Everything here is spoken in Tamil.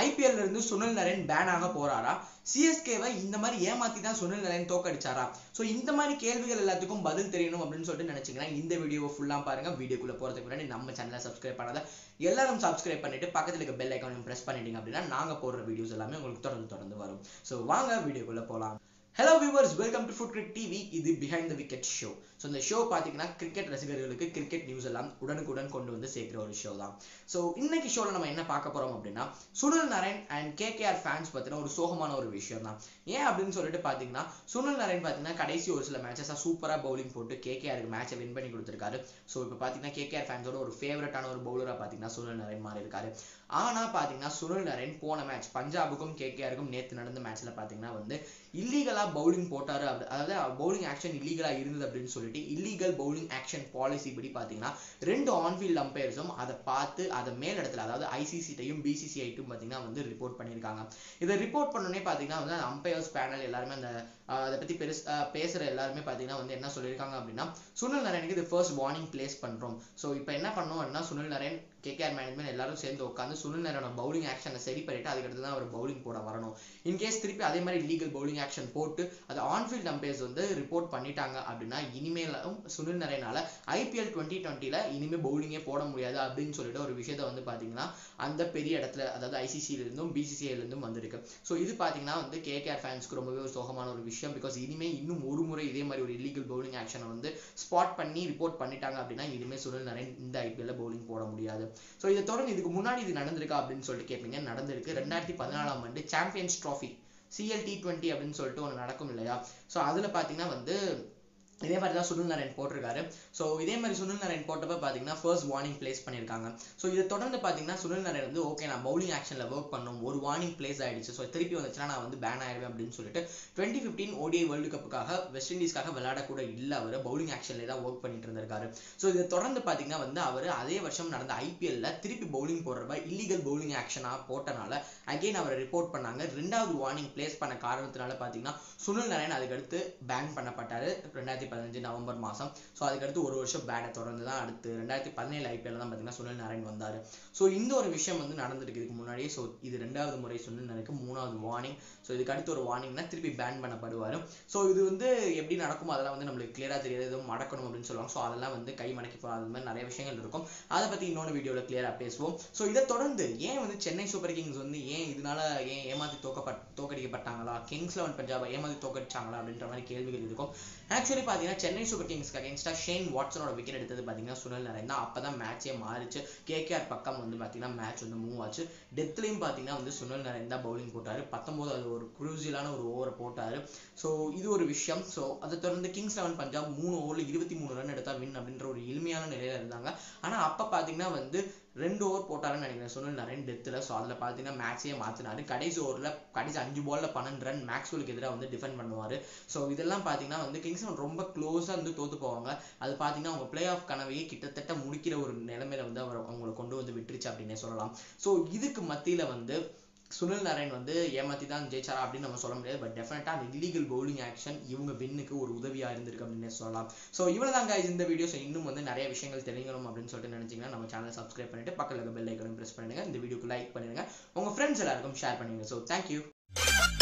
ஐபிஎல்ல இருந்து சுனில் நரேன் பேன் ஆக போறாரா சிஎஸ்கேவை இந்த மாதிரி ஏமாத்தி தான் சுனில் நரேன் தோக்கடிச்சாரா ஸோ இந்த மாதிரி கேள்விகள் எல்லாத்துக்கும் பதில் தெரியணும் அப்படின்னு சொல்லிட்டு நினைச்சீங்கன்னா இந்த வீடியோவை ஃபுல்லா பாருங்க வீடியோக்குள்ள போறதுக்கு முன்னாடி நம்ம சேனலை சப்ஸ்கிரைப் பண்ணாத எல்லாரும் சப்ஸ்கிரைப் பண்ணிட்டு பக்கத்துல இருக்க பெல் ஐக்கானையும் பிரஸ் பண்ணிட்டீங்க அப்படின்னா நாங்க போடுற வீடியோஸ் எல்லாமே உங்களுக்கு தொடர்ந்து தொடர்ந்து வரும் ஸோ வாங்க வீடியோக்குள்ள போலாம் hello viewers welcome to food crick TV இது behind the wicket show so இந்த ஷோ பார்த்தீங்கன்னா கிரிக்கெட் ரசிகர்களுக்கு கிரிக்கெட் நியூஸ் எல்லாம் உடனுக்குடன் கொண்டு வந்து சேர்க்கிற ஒரு ஷோ தான் ஸோ இன்னைக்கு ஷோவில் நம்ம என்ன பார்க்க போறோம் அப்படின்னா Sunil Narine and KKR fans பற்றின ஒரு சோகமான ஒரு விஷயம் தான் ஏன் அப்படின்னு சொல்லிட்டு பார்த்தீங்கன்னா சுனில் நரேன் பார்த்தீங்கன்னா கடைசி ஒரு சில மேட்சஸாக சூப்பராக பவுலிங் போட்டு கேகேஆருக்கு மேட்சை வின் பண்ணி கொடுத்துருக்காரு ஸோ இப்போ பார்த்தீங்கன்னா கேகேஆர் ஃபேன்ஸோட ஒரு ஃபேவரட்டான ஒரு பவுலராக பார்த்தீங்கன்னா சுனில் நரேன் மாறி இருக்காரு ஆனால் பார்த்தீங்கன்னா சுனில் நரேன் போன மேட்ச் பஞ்சாபுக்கும் கேகேஆருக்கும் நேற்று நடந்த மேட்ச்சில் பார்த்தீங்கன்னா வந்து இல்லீகலாக பவுலிங் போட்டாரு அப்படி அதாவது பவுலிங் ஆக்ஷன் இல்லீகலாக இருந்தது அப்படின்னு சொல்லிட்டு இல்லீகல் பவுலிங் ஆக்ஷன் பாலிசி படி பார்த்தீங்கன்னா ரெண்டு ஆன்ஃபீல்ட் அம்பையர்ஸும் அதை பார்த்து அதை மேல் இடத்துல அதாவது ஐசிசிட்டையும் பிசிசிஐட்டும் பார்த்தீங்கன்னா வந்து ரிப்போர்ட் பண்ணியிருக்காங்க இதை ரிப்போர்ட் பண்ணோடனே பார்த்தீங்கன்னா வந்து அந்த அம்பையர்ஸ் பேனல் எல்லாருமே அந்த அதை பற்றி பெருசு பேசுகிற எல்லாருமே பார்த்தீங்கன்னா வந்து என்ன சொல்லியிருக்காங்க அப்படின்னா சுனில் நரேனுக்கு இது ஃபர்ஸ்ட் வார்னிங் பிளேஸ் பண்ணுறோம் ஸோ இப்போ என்ன பண்ணோம் அப்படின்னா சுனில் நரேன் கேகேஆர் மேனேஜ்மெண்ட் எல்லாரும் சேர்ந்து உட்காந்து சுனில் நரேனோட பவுலிங் ஆக்ஷனை சரி பண்ணிட்டு அதுக்கடுத்து தான் அவர் பவுலிங் போட வரணும் இன்கேஸ் திருப்பி அதே மாதிரி லீகல் பவுலிங் ஆக்ஷன் போட்டு அது ஆன்ஃபீல்ட் அம்பையர்ஸ் வந்து ரிப்போர்ட் பண்ணிட்டாங்க அப்படின்னா இனிமேலும் சுனில் நரேனால ஐபிஎல் டுவெண்ட்டி டுவெண்ட்டில இனிமே பவுலிங்கே போட முடியாது அப்படின்னு சொல்லிட்டு ஒரு விஷயத்த வந்து பாத்தீங்கன்னா அந்த பெரிய இடத்துல அதாவது ஐசிசியில இருந்தும் பிசிசிஐல இருந்தும் வந்திருக்கு ஸோ இது பாத்தீங்கன்னா வந்து கேகேஆர் ஃபேன்ஸ்க்கு ரொம்பவே ஒரு சோகமான ஒரு விஷயம் பிகாஸ் இனிமே இன்னும் ஒரு முறை இதே மாதிரி ஒரு இல்லீகல் பவுலிங் ஆக்ஷனை வந்து ஸ்பாட் பண்ணி ரிப்போர்ட் பண்ணிட்டாங்க அப்படின்னா இனிமே சுனில் நரேன் இந்த ஐபிஎல்ல பவுலிங் போட முடியாது ஸோ இதை தொடர்ந்து இதுக்கு முன்னாடி இது நடந்திருக்கா அப்படின்னு சொல்லிட்டு கேட்பீங்க நடந்திருக்கு ரெண்டாயிரத்தி பதினாலாம் ஆண்டு champions trophy CL T twenty அப்படின்னு சொல்லிட்டு ஒன்று நடக்கும் இல்லையா ஸோ அதில் பார்த்தீங்கன்னா வந்து இதே மாதிரி தான் சுனில் நரேன் போட்டிருக்காரு ஸோ இதே மாதிரி சுனில் நரேன் போட்டப்ப பார்த்தீங்கன்னா ஃபர்ஸ்ட் வார்னிங் பிளேஸ் பண்ணியிருக்காங்க ஸோ இதை தொடர்ந்து பார்த்தீங்கன்னா சுனில் நரேன் வந்து ஓகே நான் பவுலிங் ஆக்ஷனில் ஒர்க் பண்ணும் ஒரு வார்னிங் பிளேஸ் ஆயிடுச்சு ஸோ திருப்பி வந்துச்சுன்னா நான் வந்து பேன் ஆயிடுவேன் அப்படின்னு சொல்லிட்டு டுவெண்ட்டி ஃபிஃப்டீன் ஓடிஐ வேர்ல்டு கப்புக்காக வெஸ்ட் இண்டீஸ்க்காக விளையாடக்கூட இல்லை அவர் பவுலிங் ஆக்ஷன்லேயே தான் ஒர்க் பண்ணிட்டு இருந்திருக்காரு ஸோ இதை தொடர்ந்து பார்த்தீங்கன்னா வந்து அவர் அதே வருஷம் நடந்த ஐபிஎல்ல திருப்பி பவுலிங் போடுறப்ப இல்லீகல் பவுலிங் ஆக்ஷனாக போட்டனால அகெயின் அவரை ரிப்போர்ட் பண்ணாங்க ரெண்டாவது வார்னிங் பிளேஸ் பண்ண காரணத்தினால பார்த்தீங்கன்னா சுனில் நரேன் அதுக்கடுத்து பேன் பண்ணப்பட்டாரு ரெண்டாயிரத்தி பதினஞ்சு நவம்பர் மாதம் ஸோ அதுக்கடுத்து ஒரு வருஷம் பேனை தொடர்ந்து தான் அடுத்து ரெண்டாயிரத்தி பதினேழு ஐபிஎல் தான் பார்த்தீங்கன்னா சுனில் நரேன் வந்தார் ஸோ இந்த ஒரு விஷயம் வந்து நடந்திருக்கு இதுக்கு முன்னாடியே ஸோ இது ரெண்டாவது முறை சுனில் நரேனுக்கு மூணாவது வார்னிங் ஸோ இதுக்கு அடுத்து ஒரு வார்னிங்னா திருப்பி பேன் பண்ணப்படுவார் ஸோ இது வந்து எப்படி நடக்கும் அதெல்லாம் வந்து நம்மளுக்கு கிளியராக தெரியாது எதுவும் மடக்கணும் அப்படின்னு சொல்லுவாங்க ஸோ அதெல்லாம் வந்து கை மடக்கி போகிற அது மாதிரி நிறைய விஷயங்கள் இருக்கும் அதை பற்றி இன்னொன்று வீடியோவில் கிளியராக பேசுவோம் ஸோ இதை தொடர்ந்து ஏன் வந்து சென்னை சூப்பர் கிங்ஸ் வந்து ஏன் இதனால ஏன் ஏமாற்றி தோக்கப்பட் தோக்கடிக்கப்பட்டாங்களா கிங்ஸ் லெவன் பஞ்சாபை ஏமாற்றி தோக்கடிச்சாங்களா அப்படின்ற மாதிரி கேள்விகள் இருக்கும் ஆக்சுவலி பார்த்தீங்கன்னா சென்னை சூப்பர் கிங்ஸ்க்கு அகேன்ஸ்டாக ஷேன் வாட்ஸனோட விக்கெட் எடுத்தது பார்த்தீங்கன்னா சுனில் நரேன் தான் அப்போ தான் மேட்சே மாறிச்சு கேகேஆர் பக்கம் வந்து பார்த்தீங்கன்னா மேட்ச் வந்து மூவ் ஆச்சு டெத்லையும் பார்த்தீங்கன்னா வந்து சுனில் நரேன் தான் பவுலிங் போட்டார் பத்தொம்போது ஒரு குரூசியலான ஒரு ஓவரை போட்டார் ஸோ இது ஒரு விஷயம் ஸோ அதை தொடர்ந்து கிங்ஸ் லெவன் பஞ்சாப் மூணு ஓவரில் இருபத்தி மூணு ரன் எடுத்தா வின் அப்படின்ற ஒரு எளிமையான நிலையில இருந்தாங்க ஆனால் அப்போ பார்த்தீங்கன்னா வந்து ரெண்டு ஓவர் போட்டாருன்னு நினைக்கிறேன் சுனில் நரேன் டெத்தில் ஸோ அதில் பார்த்தீங்கன்னா மேட்சையே மாற்றினாரு கடைசி ஓவரில் கடைசி அஞ்சு பாலில் பன்னெண்டு ரன் மேக்ஸ்வெலுக்கு எதிராக வந்து டிஃபெண்ட் பண்ணுவார் ஸோ இதெல்லாம் பார்த்தீங்கன்னா வந்து கிங்ஸ் ரொம்ப க்ளோஸாக வந்து தோத்து போவாங்க அது பார்த்தீங்கன்னா அவங்க பிளே ஆஃப் கனவையே கிட்டத்தட்ட முடிக்கிற ஒரு நிலைமையில வந்து அவர் அவங்களை கொண்டு வந்து விட்டுருச்சு அப்படின்னே சொல்லலாம் ஸோ இதுக்கு மத்தியில் வந்து சுனில் நரேன் வந்து ஏமாத்தி தான் ஜெயிச்சாரா அப்படின்னு நம்ம சொல்ல முடியாது பட் டெஃபினட்டா அந்த இல்லீகல் பவுலிங் ஆக்ஷன் இவங்க வின்னுக்கு ஒரு உதவியா இருந்திருக்கு அப்படின்னு சொல்லலாம் ஸோ இவ்வளவு தாங்க இந்த வீடியோஸ் இன்னும் வந்து நிறைய விஷயங்கள் தெரியணும் அப்படின்னு சொல்லிட்டு நினைச்சீங்கன்னா நம்ம சேனலை சப்ஸ்கிரைப் பண்ணிட்டு பக்கத்தில் இருக்க பெல் ஐக்கனும் பிரஸ் பண்ணுங்க இந்த வீடியோக்கு லைக் பண்ணிடுங்க உங்க ஃப்ரெண்ட்ஸ் எல்லாருக்கும் ஷேர் பண்ணுங்க ஸோ தேங்க்யூ